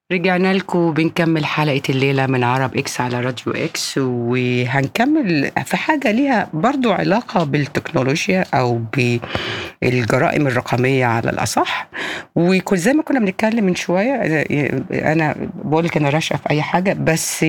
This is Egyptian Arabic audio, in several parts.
رجعنا لكم بنكمل حلقة الليلة من عرب اكس على راديو اكس وهنكمل في حاجة ليها برضو علاقة بالتكنولوجيا او بالجرائم الرقمية على الأصح وكل زي ما كنا بنتكلم من شوية أنا بقول لك أنا راشقة في أي حاجة بس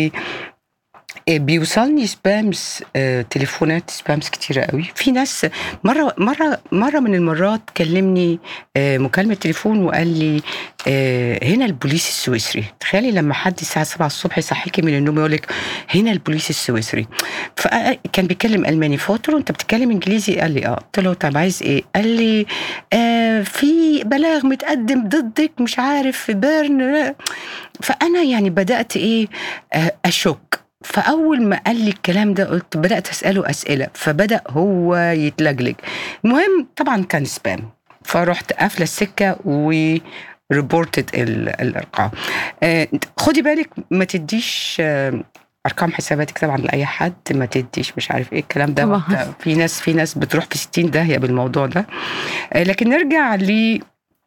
بيوصلني سبامز آه، تليفونات سبامز كتيرة قوي في ناس مرة مرة مرة من المرات كلمني آه، مكالمة تليفون وقال لي آه، هنا البوليس السويسري تخيلي لما حد الساعة 7 الصبح يصحيكي من النوم يقول لك هنا البوليس السويسري فكان بيتكلم ألماني فقلت له أنت بتتكلم إنجليزي قال لي اه قلت له طب عايز إيه قال لي آه في بلاغ متقدم ضدك مش عارف في بيرن فأنا يعني بدأت إيه آه، أشك فاول ما قال لي الكلام ده قلت بدات اساله اسئله فبدا هو يتلجلج المهم طبعا كان سبام فرحت قافله السكه و ريبورتد الارقام آه خدي بالك ما تديش آه ارقام حساباتك طبعا لاي حد ما تديش مش عارف ايه الكلام ده طبعاً. في ناس في ناس بتروح في 60 داهيه بالموضوع ده آه لكن نرجع ل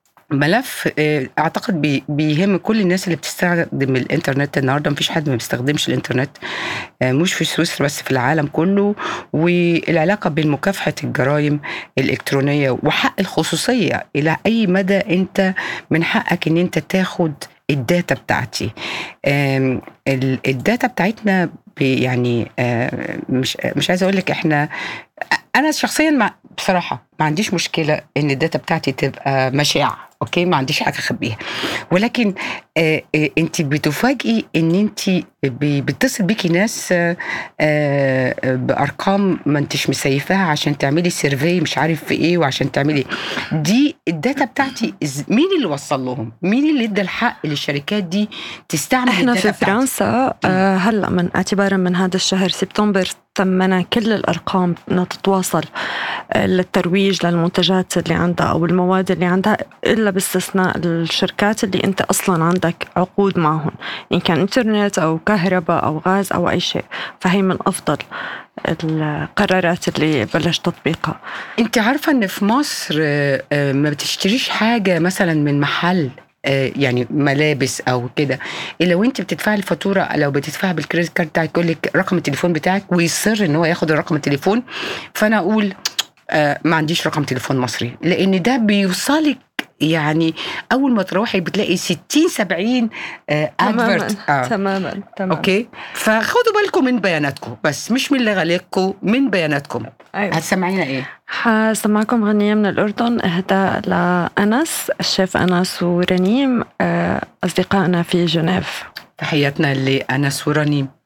ملف آه، اعتقد بي- بيهم كل الناس اللي بتستخدم الانترنت النهارده مفيش حد ما بيستخدمش الانترنت آه، مش في سويسرا بس في العالم كله والعلاقه بين مكافحه الجرائم الالكترونيه وحق الخصوصيه الى اي مدى انت من حقك ان انت تاخد الداتا بتاعتي آم، ال- الداتا بتاعتنا بي- يعني آه، مش مش عايزه اقول لك احنا انا شخصيا مع بصراحه ما عنديش مشكله ان الداتا بتاعتي تبقى مشاعه اوكي ما عنديش حاجه اخبيها ولكن آه آه انت بتفاجئي ان انت ب- بيتصل بيكي ناس آه آه بارقام ما انتش مسيفاها عشان تعملي سيرفي مش عارف في ايه وعشان تعملي دي الداتا بتاعتي إز- مين اللي وصل لهم مين اللي ادى الحق للشركات دي تستعمل احنا الداتا في بتاعتي؟ فرنسا آه، هلا من اعتبارا من هذا الشهر سبتمبر تمنا كل الارقام انها تتواصل آه، للترويج للمنتجات اللي عندها او المواد اللي عندها الا باستثناء الشركات اللي انت اصلا عندك عقود معهم ان كان انترنت او كهرباء او غاز او اي شيء فهي من افضل القرارات اللي بلش تطبيقها انت عارفه ان في مصر آه، آه، ما بتشتريش حاجه مثلا من محل آه، يعني ملابس او كده الا وانت بتدفعي الفاتوره لو بتدفعي بالكريدت كارد بتاعك يقول لك رقم التليفون بتاعك ويصر ان هو ياخد الرقم التليفون فانا اقول آه، ما عنديش رقم تليفون مصري لان ده بيوصلك يعني اول ما تروحي بتلاقي 60 70 ادفرت تماما تماما تماما اوكي فخدوا بالكم من بياناتكم بس مش من اللي غليكم من بياناتكم أيوة. هتسمعينا ايه حسمعكم غنية من الأردن إهداء لأنس الشيف أنس ورنيم آه، أصدقائنا في جنيف تحياتنا لأنس ورنيم